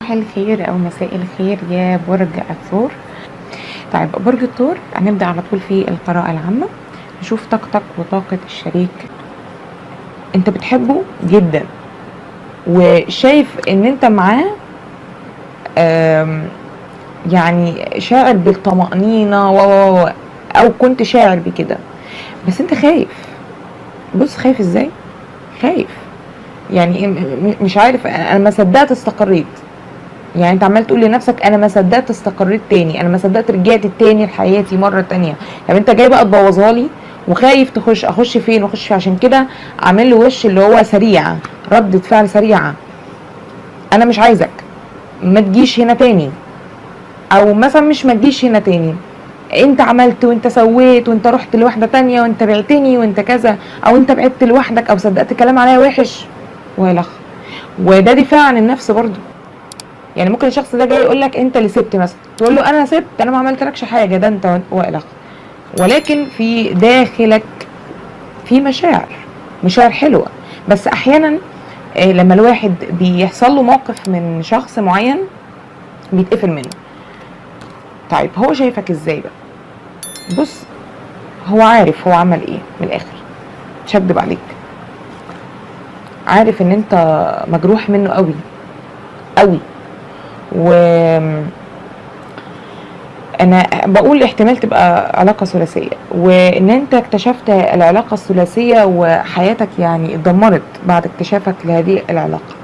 صباح الخير او مساء الخير يا برج الثور طيب برج الثور هنبدا على طول في القراءه العامه نشوف طاقتك وطاقه الشريك انت بتحبه جدا وشايف ان انت معاه آم، يعني شاعر بالطمأنينة و و- و- او كنت شاعر بكده بس انت خايف بص خايف ازاي خايف يعني م- م- مش عارف انا ما صدقت استقريت يعني انت عمال تقول لنفسك انا ما صدقت استقريت تاني انا ما صدقت رجعت تاني لحياتي مره تانية طب انت جاي بقى تبوظها لي وخايف تخش اخش فين واخش فين عشان كده عامل له وش اللي هو سريع ردة فعل سريعه انا مش عايزك ما تجيش هنا تاني او مثلا مش ما تجيش هنا تاني انت عملت وانت سويت وانت رحت لواحده تانية وانت بعتني وانت كذا او انت بعدت لوحدك او صدقت كلام عليا وحش والخ وده دفاع عن النفس برضو يعني ممكن الشخص ده جاي يقول لك انت اللي سبت مثلا تقول له انا سبت انا ما عملتلكش حاجه ده انت والخ ولكن في داخلك في مشاعر مشاعر حلوه بس احيانا آه، لما الواحد بيحصل له موقف من شخص معين بيتقفل منه طيب هو شايفك ازاي بقى بص هو عارف هو عمل ايه من الاخر مش هكدب عليك عارف ان انت مجروح منه قوي قوي و انا بقول احتمال تبقى علاقة ثلاثية وان انت اكتشفت العلاقة الثلاثية وحياتك يعني اتدمرت بعد اكتشافك لهذه العلاقة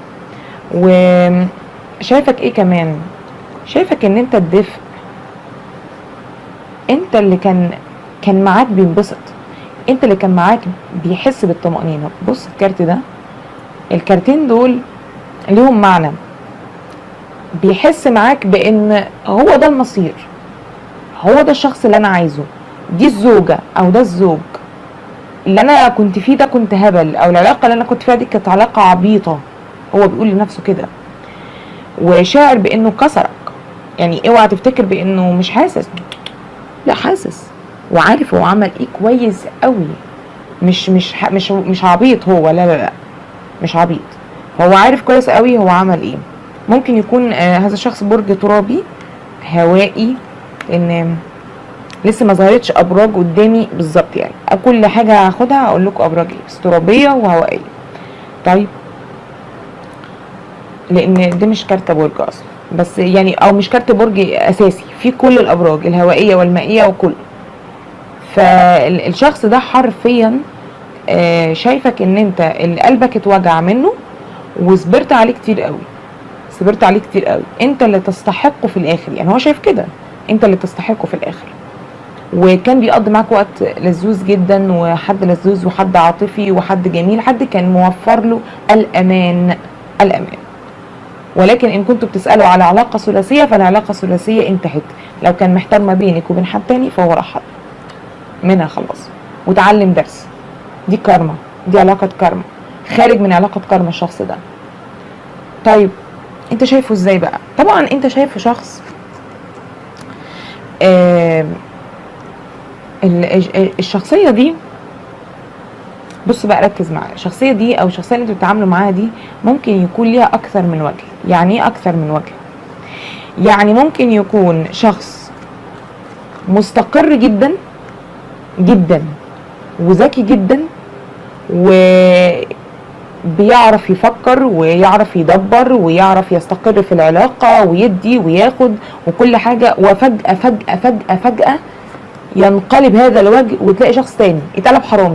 وشايفك ايه كمان شايفك ان انت الدفء انت اللي كان كان معاك بينبسط انت اللي كان معاك بيحس بالطمأنينة بص الكارت ده الكارتين دول ليهم معنى بيحس معاك بان هو ده المصير هو ده الشخص اللي انا عايزه دي الزوجة او ده الزوج اللي انا كنت فيه ده كنت هبل او العلاقة اللي انا كنت فيها دي كانت علاقة عبيطة هو بيقول لنفسه كده وشاعر بانه كسرك يعني اوعى تفتكر بانه مش حاسس لا حاسس وعارف هو عمل ايه كويس قوي مش مش ح- مش مش عبيط هو لا لا لا مش عبيط هو عارف كويس قوي هو عمل ايه ممكن يكون آه هذا الشخص برج ترابي هوائي ان لسه ما ظهرتش ابراج قدامي بالظبط يعني كل حاجه هاخدها هقول لكم ابراج ايه بس ترابيه وهوائيه طيب لان ده مش كارت برج اصلا بس يعني او مش كارت برج اساسي في كل الابراج الهوائيه والمائيه وكل فالشخص ده حرفيا آه، شايفك ان انت اللي قلبك اتوجع منه وصبرت عليه كتير قوي صبرت عليه كتير قوي انت اللي تستحقه في الاخر يعني هو شايف كده انت اللي تستحقه في الاخر وكان بيقضي معاك وقت لذوذ جدا وحد لذوذ وحد عاطفي وحد جميل حد كان موفر له الامان الامان ولكن ان كنتوا بتسالوا على علاقه ثلاثيه فالعلاقه الثلاثيه انتهت لو كان محتار ما بينك وبين حد تاني فهو راح حد منها خلاص وتعلم درس دي كارما دي علاقه كارما خارج من علاقه كارما الشخص ده طيب انت شايفه ازاي بقى طبعا انت شايفه شخص آم، ال- الج- الشخصيه دي بص بقى ركز معايا الشخصيه دي او الشخصيه اللي انتوا بتتعاملوا معاها دي ممكن يكون ليها اكثر من وجه يعني ايه اكثر من وجه يعني ممكن يكون شخص مستقر جدا جدا وذكي جدا وبيعرف يفكر ويعرف يدبر ويعرف يستقر في العلاقة ويدي وياخد وكل حاجة وفجأة فجأة فجأة فجأة ينقلب هذا الوجه وتلاقي شخص تاني اتقلب حرامي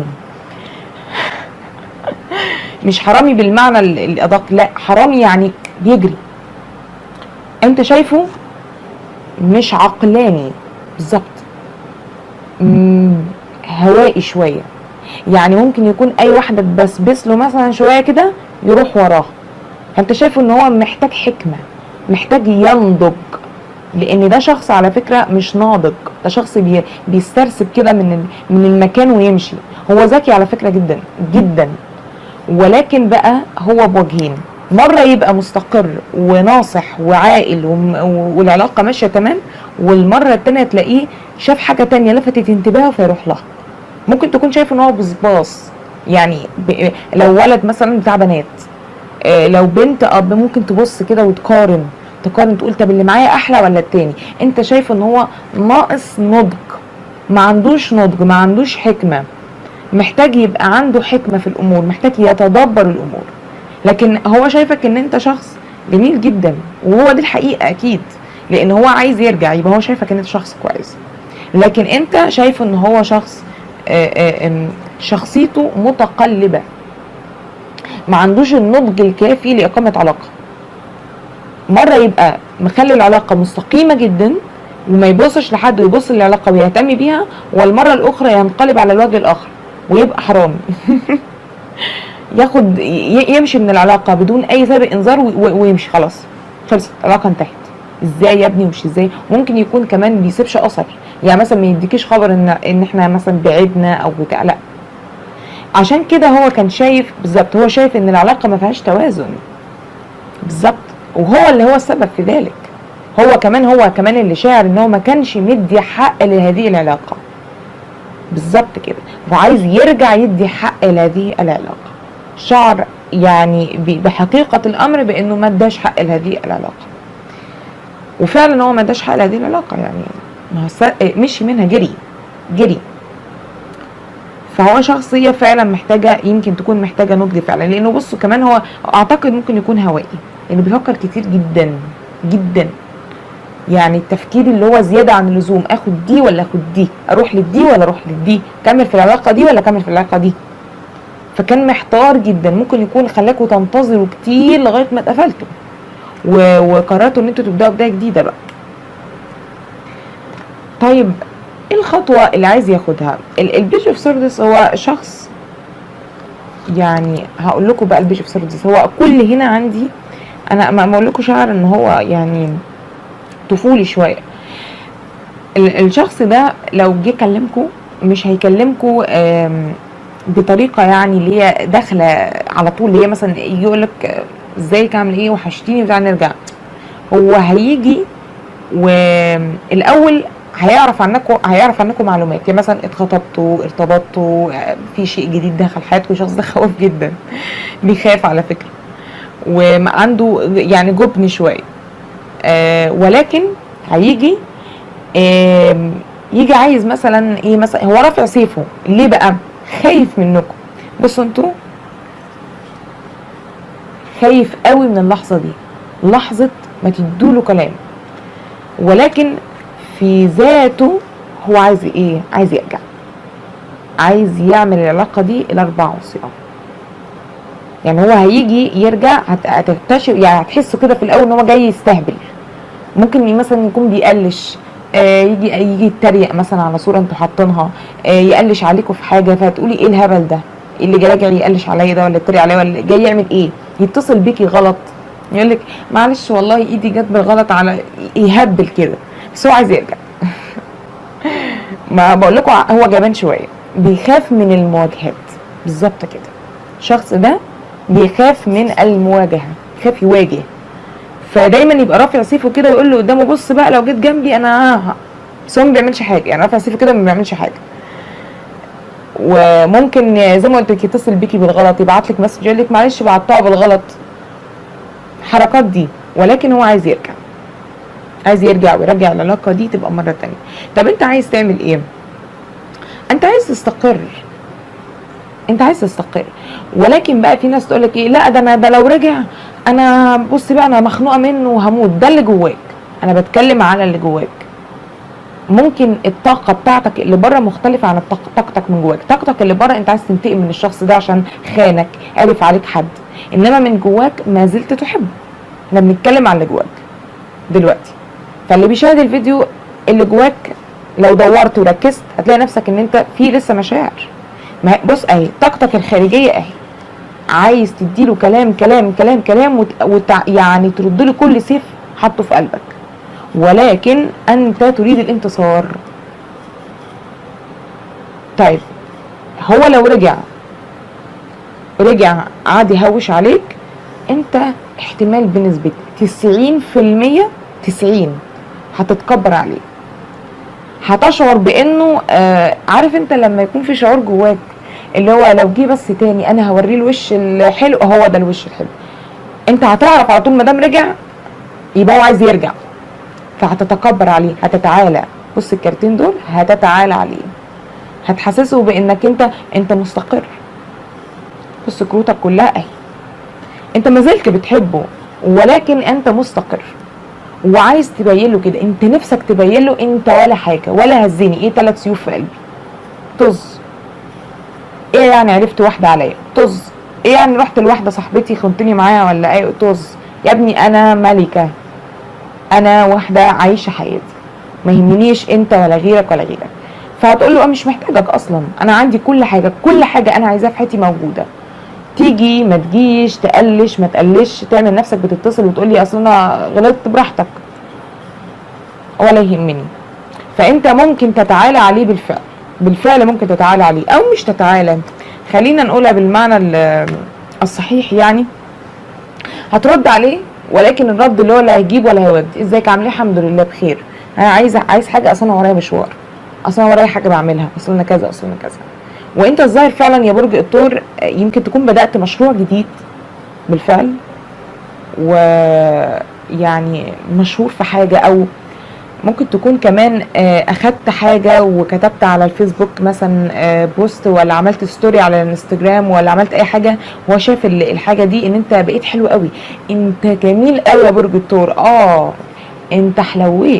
مش حرامي بالمعنى ال- الأدق لا حرامي يعني بيجري انت شايفه مش عقلاني بالظبط مم، هوائي شويه يعني ممكن يكون اي واحده تبسبس له مثلا شويه كده يروح وراها فانت شايفه ان هو محتاج حكمه محتاج ينضج لان ده شخص على فكره مش ناضج ده شخص بي بيسترسب كده من ال- من المكان ويمشي هو ذكي على فكره جدا جدا ولكن بقى هو بوجهين مرة يبقى مستقر وناصح وعاقل وم- والعلاقة ماشية تمام والمرة التانية تلاقيه شاف حاجة تانية لفتت انتباهه فيروح لها ممكن تكون شايف ان هو بصباص يعني ب... لو ولد مثلا بتاع بنات آه، لو بنت اب ممكن تبص كده وتقارن تقارن تقول طب اللي معايا احلى ولا التاني انت شايف ان هو ناقص نضج ما عندوش نضج ما عندوش حكمه محتاج يبقى عنده حكمه في الامور محتاج يتدبر الامور لكن هو شايفك ان انت شخص جميل جدا وهو دي الحقيقه اكيد لان هو عايز يرجع يبقى هو شايفك ان انت شخص كويس لكن انت شايف ان هو شخص آه، آه، آم، شخصيته متقلبه ما عندوش النضج الكافي لاقامه علاقه مره يبقى مخلي العلاقه مستقيمه جدا وما يبصش لحد ويبص للعلاقه ويهتم بيها والمره الاخرى ينقلب على الوجه الاخر ويبقى حرام ياخد ي- يمشي من العلاقه بدون اي سابق انذار و- و- ويمشي خلاص خلصت العلاقه انتهت ازاي يا ابني مش ازاي ممكن يكون كمان بيسيبش اثر يعني مثلا ما يديكيش خبر ان ان احنا مثلا بعدنا او بتاع لا عشان كده هو كان شايف بالظبط هو شايف ان العلاقه ما فيهاش توازن بالظبط وهو اللي هو السبب في ذلك هو كمان هو كمان اللي شاعر ان هو ما كانش مدي حق لهذه العلاقه بالظبط كده وعايز يرجع يدي حق لهذه العلاقه شعر يعني ب- بحقيقه الامر بانه ما اداش حق لهذه العلاقه وفعلا هو ما اداش حق لهذه العلاقه يعني ما هو س- مشي منها جري جري فهو شخصيه فعلا محتاجه يمكن تكون محتاجه نضج فعلا لانه بصوا كمان هو اعتقد ممكن يكون هوائي لانه بيفكر كتير جدا جدا يعني التفكير اللي هو زياده عن اللزوم اخد دي ولا اخد دي اروح للدي ولا اروح للدي كمل في العلاقه دي ولا كمل في العلاقه دي فكان محتار جدا ممكن يكون خلاكوا تنتظروا كتير لغايه ما اتقفلتوا و- وقررتوا ان انتوا تبداوا بدايه جديده بقى طيب ايه الخطوه اللي عايز ياخدها ال- البيج اوف سوردس هو شخص يعني هقول لكم بقى البيج اوف سوردس هو كل هنا عندي انا ما اقول لكم شعر ان هو يعني طفولي شويه ال- الشخص ده لو جه كلمكم مش هيكلمكم آم، بطريقه يعني اللي هي داخله على طول اللي هي مثلا يجي يقول لك ازيك عامل ايه وحشتيني وتعالى نرجع هو هيجي والاول هيعرف عنكم هيعرف عنكم معلومات يعني مثلا اتخطبتوا ارتبطتوا آه، في شيء جديد دخل حياتكم الشخص ده خوف جدا بيخاف على فكره وعنده يعني جبن شويه آه ولكن هيجي آم، يجي عايز مثلا ايه مثلا هو رافع سيفه ليه بقى خايف منكم بصوا انتوا خايف قوي من اللحظه دي لحظه ما تدوله كلام ولكن في ذاته هو عايز ايه عايز يرجع عايز يعمل العلاقه دي الاربع صيام يعني هو هيجي يرجع هت- هتكتشف يعني هتحسوا كده في الاول ان هو جاي يستهبل ممكن مثلا يكون بيقلش آه يجي يجي يتريق مثلا على صوره انتوا حاطينها آه يقلش عليكم في حاجه فتقولي ايه الهبل ده إيه اللي جاي جاي يقلش عليا ده ولا يتريق عليا ولا جاي يعمل ايه يتصل بيكي غلط يقول لك معلش والله ايدي جت بالغلط على يهبل كده بس هو عايز يرجع ما بقول لكم هو جبان شويه بيخاف من المواجهات بالظبط كده الشخص ده بيخاف من المواجهه بيخاف يواجه فدايما يبقى رافع سيفه كده ويقول له قدامه بص بقى لو جيت جنبي انا ه- بس هو ما بيعملش حاجه يعني رافع سيفه كده ما بيعملش حاجه وممكن زي ما قلت لك يتصل بيكي بالغلط يبعت لك مسج يقول لك معلش بعتها بالغلط حركات دي ولكن هو عايز يرجع عايز يرجع ويرجع العلاقه دي تبقى مره تانية طب انت عايز تعمل ايه انت عايز تستقر انت عايز تستقر ولكن بقى في ناس تقول لك ايه لا ده انا ده لو رجع انا بصي بقى انا مخنوقه منه وهموت ده اللي جواك انا بتكلم على اللي جواك ممكن الطاقه بتاعتك اللي بره مختلفه عن الطاقه طاقتك من جواك طاقتك اللي بره انت عايز تنتقم من الشخص ده عشان خانك عرف عليك حد انما من جواك ما زلت تحبه احنا بنتكلم عن اللي جواك دلوقتي فاللي بيشاهد الفيديو اللي جواك لو دورت وركزت هتلاقي نفسك ان انت في لسه مشاعر ما هي- بص اهي طاقتك الخارجيه اهي عايز تديله كلام كلام كلام كلام وت... وت... يعني ترد له كل سيف حاطه في قلبك ولكن انت تريد الانتصار طيب هو لو رجع رجع قعد يهوش عليك انت احتمال بنسبة 90% 90 هتتكبر عليه هتشعر بانه آه عارف انت لما يكون في شعور جواك اللي هو لو جه بس تاني انا هوريه الوش الحلو هو ده الوش الحلو انت هتعرف على طول ما دام رجع يبقى هو عايز يرجع فهتتكبر عليه هتتعالى بص الكارتين دول هتتعالى عليه هتحسسه بانك انت انت مستقر بص كروتك كلها اهي انت ما زلت بتحبه ولكن انت مستقر وعايز تبين له كده انت نفسك تبين له انت ولا حاجه ولا هزني ايه ثلاث سيوف في قلبي طز ايه يعني عرفت واحده عليا طز ايه يعني رحت لواحده صاحبتي خنتني معاها ولا ايه طز يا ابني انا ملكه انا واحده عايشه حياتي ما يهمنيش انت ولا غيرك ولا غيرك فهتقول له انا مش محتاجك اصلا انا عندي كل حاجه كل حاجه انا عايزاها في حياتي موجوده تيجي ما تجيش تقلش ما تقلش تعمل نفسك بتتصل وتقول لي اصل انا غلطت براحتك ولا يهمني فانت ممكن تتعالى عليه بالفعل بالفعل ممكن تتعالى عليه او مش تتعالى خلينا نقولها بالمعنى ال- الصحيح يعني هترد عليه ولكن الرد اللي هو لا هيجيب ولا هيودي ازيك عامل ايه الحمد لله بخير انا عايز عايز حاجه اصل انا ورايا مشوار اصل انا ورايا حاجه بعملها اصل انا كذا اصل انا كذا وانت الظاهر فعلا يا برج الثور آه، يمكن تكون بدات مشروع جديد بالفعل ويعني مشهور في حاجه او ممكن تكون كمان آه، اخدت حاجه وكتبت على الفيسبوك مثلا آه، بوست ولا عملت ستوري على الانستجرام ولا عملت اي حاجه هو شاف ال- الحاجه دي ان انت بقيت حلو قوي انت جميل قوي يا برج الثور اه انت حلويت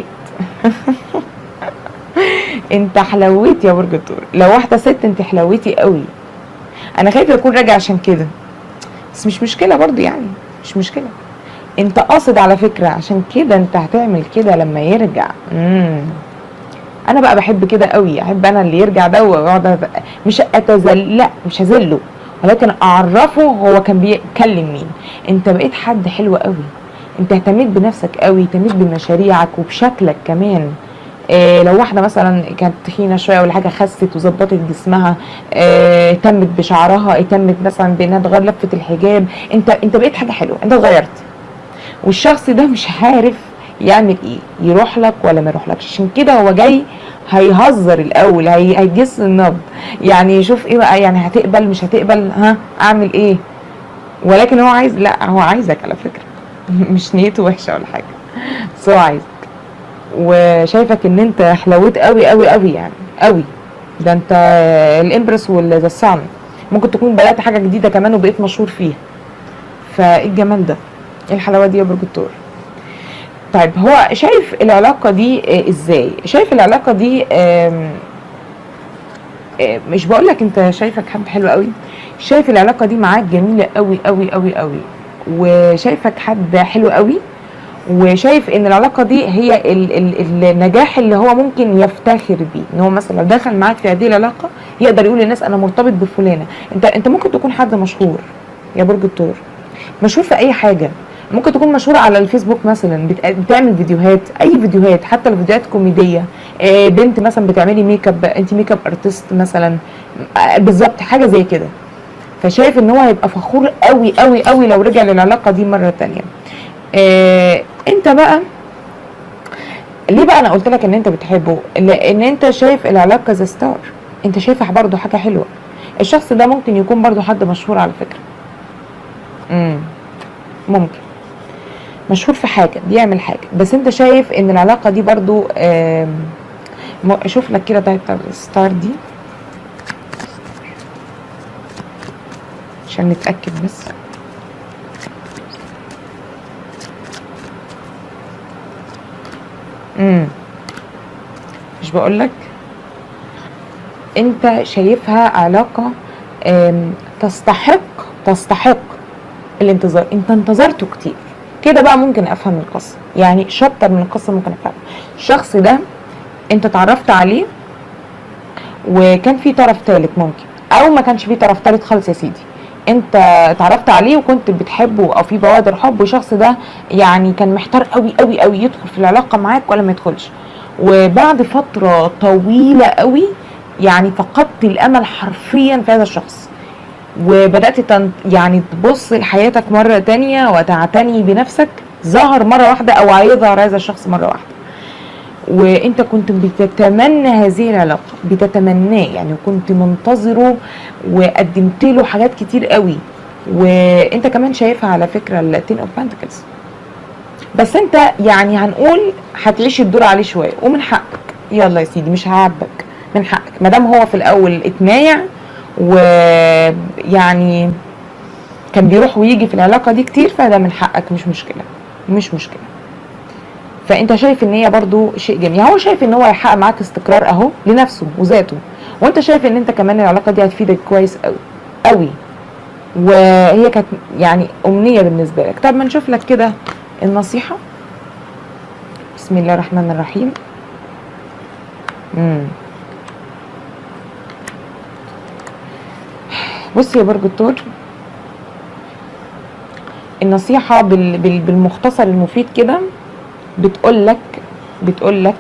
انت حلويت يا برج الثور لو واحده ست انت حلويتي قوي انا خايفه يكون راجع عشان كده بس مش مشكله برضو يعني مش مشكله انت قاصد على فكره عشان كده انت هتعمل كده لما يرجع امم انا بقى بحب كده قوي احب انا اللي يرجع ده واقعد أت- مش اتذل لا مش هذله ولكن اعرفه هو كان بيتكلم مين انت بقيت حد حلو قوي انت اهتميت بنفسك قوي اهتميت بمشاريعك وبشكلك كمان إيه لو واحده مثلا كانت تخينه شويه ولا حاجه خست وظبطت جسمها إيه، اهتمت بشعرها اهتمت مثلا بانها تغير لفه الحجاب انت انت بقيت حاجه حلوه انت اتغيرت والشخص ده مش عارف يعمل ايه يروح لك ولا ما يروحلكش عشان كده هو جاي هيهزر الاول هي هيجس النبض يعني يشوف ايه بقى يعني هتقبل مش هتقبل ها اعمل ايه ولكن هو عايز لا هو عايزك على فكره مش نيته وحشه ولا حاجه بس هو عايزك وشايفك ان انت حلويت قوي قوي قوي يعني قوي ده انت الامبرس والذا سان ممكن تكون بدات حاجه جديده كمان وبقيت مشهور فيها فايه الجمال ده ايه الحلاوه دي يا برج الثور طيب هو شايف العلاقه دي آه، ازاي شايف العلاقه دي آم، آه، مش بقول لك انت شايفك حد حلو قوي شايف العلاقه دي معاك جميله قوي قوي قوي قوي وشايفك حد حلو قوي وشايف ان العلاقه دي هي ال ال النجاح اللي هو ممكن يفتخر بيه ان هو مثلا لو دخل معاك في هذه العلاقه يقدر يقول للناس انا مرتبط بفلانه انت انت ممكن تكون حد مشهور يا برج الثور مشهور في اي حاجه ممكن تكون مشهورة على الفيسبوك مثلا بت- بتعمل فيديوهات اي فيديوهات حتى لو فيديوهات كوميدية آه، بنت مثلا بتعملي ميك اب انت ميك اب ارتست مثلا آه، بالظبط حاجة زي كده فشايف ان هو هيبقى فخور قوي قوي قوي لو رجع للعلاقة دي مرة تانية آه، انت بقى ليه بقى انا قلت لك ان انت بتحبه لان انت شايف العلاقة زي ستار انت شايفها برضو حاجة حلوة الشخص ده ممكن يكون برضو حد مشهور على فكرة امم ممكن مشهور في حاجة بيعمل حاجة بس انت شايف ان العلاقة دي برضو آم، م- اشوف لك كده طيب طب الستار دي عشان نتأكد بس امم مش بقولك انت شايفها علاقة آم، تستحق تستحق الانتظار انت انتظرته كتير كده بقى ممكن افهم القصة يعني شابتر من القصة ممكن افهم الشخص ده انت اتعرفت عليه وكان في طرف ثالث ممكن او ما كانش في طرف ثالث خالص يا سيدي انت اتعرفت عليه وكنت بتحبه او في بوادر حب والشخص ده يعني كان محتار قوي قوي قوي يدخل في العلاقه معاك ولا ما يدخلش وبعد فتره طويله قوي يعني فقدت الامل حرفيا في هذا الشخص وبدات تن يعني تبص لحياتك مره تانية وتعتني بنفسك ظهر مره واحده او هيظهر هذا الشخص مره واحده وانت كنت بتتمنى هذه العلاقه بتتمناه يعني وكنت منتظره وقدمت له حاجات كتير قوي وانت كمان شايفها على فكره التين اوف بانتكلز بس انت يعني هنقول هتعيش الدور عليه شويه ومن حقك يلا يا سيدي مش هعاتبك من حقك ما دام هو في الاول اتمايع ويعني كان بيروح ويجي في العلاقه دي كتير فده من حقك مش مشكله مش مشكله فانت شايف ان هي برضو شيء جميل هو شايف ان هو هيحقق معاك استقرار اهو لنفسه وذاته وانت شايف ان انت كمان العلاقه دي هتفيدك كويس قوي قوي وهي كانت يعني امنيه بالنسبه لك طب ما نشوف لك كده النصيحه بسم الله الرحمن الرحيم امم بص يا برج الثور النصيحة بال بال بالمختصر المفيد كده بتقول لك بتقول لك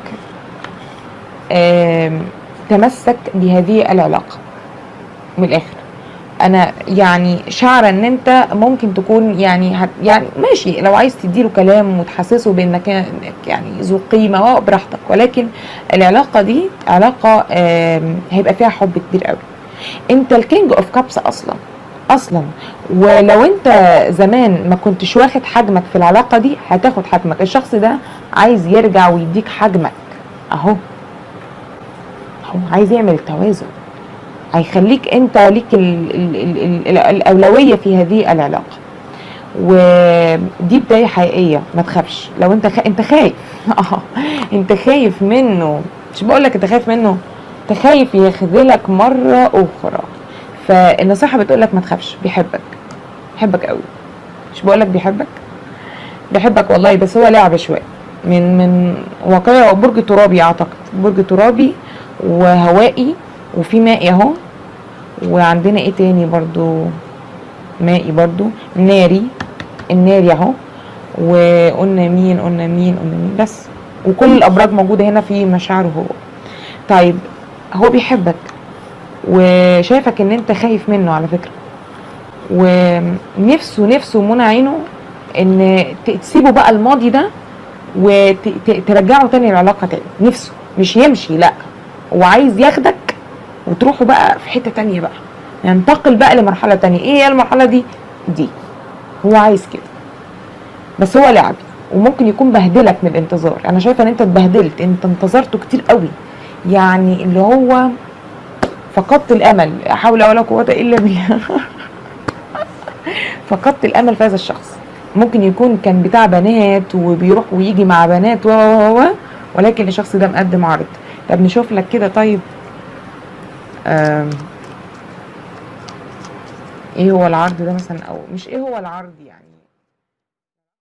تمسك بهذه العلاقة من الآخر أنا يعني شعرة إن أنت ممكن تكون يعني هت يعني ماشي لو عايز تديله كلام وتحسسه بإنك إنك يعني ذو قيمة براحتك ولكن العلاقة دي علاقة هيبقى فيها حب كبير قوي أنت الكينج أوف كابس أصلا اصلا ولو انت زمان ما كنتش واخد حجمك في العلاقه دي هتاخد حجمك الشخص ده عايز يرجع ويديك حجمك اهو هو عايز يعمل توازن هيخليك انت ليك ال ال ال ال الاولويه في هذه العلاقه ودي بدايه حقيقيه ما تخافش لو انت خ... انت خايف اه انت خايف منه مش بقول لك انت خايف منه انت خايف يخذلك مره اخرى فالنصيحه بتقول لك ما تخافش بيحبك بيحبك قوي مش بقول لك بيحبك بيحبك والله بس هو لعب شويه من من واقعي برج ترابي اعتقد برج ترابي وهوائي وفي مائي اهو وعندنا ايه تاني برضو مائي برضو ناري الناري اهو وقلنا مين قلنا مين قلنا مين بس وكل الابراج موجوده هنا في مشاعره هو طيب هو بيحبك وشايفك ان انت خايف منه على فكره ونفسه نفسه منى عينه ان تسيبه بقى الماضي ده وترجعه تاني العلاقه تاني نفسه مش يمشي لا هو عايز ياخدك وتروحوا بقى في حته تانية بقى ينتقل بقى لمرحله تانية ايه هي المرحله دي دي هو عايز كده بس هو لعبي وممكن يكون بهدلك من الانتظار انا شايفه ان انت اتبهدلت انت انتظرته كتير قوي يعني اللي هو فقدت الامل لا حول ولا قوه الا بالله فقدت الامل في هذا الشخص ممكن يكون كان بتاع بنات وبيروح ويجي مع بنات و و ولكن الشخص ده مقدم عرض طب نشوف لك كده طيب ايه هو العرض ده مثلا او مش ايه هو العرض يعني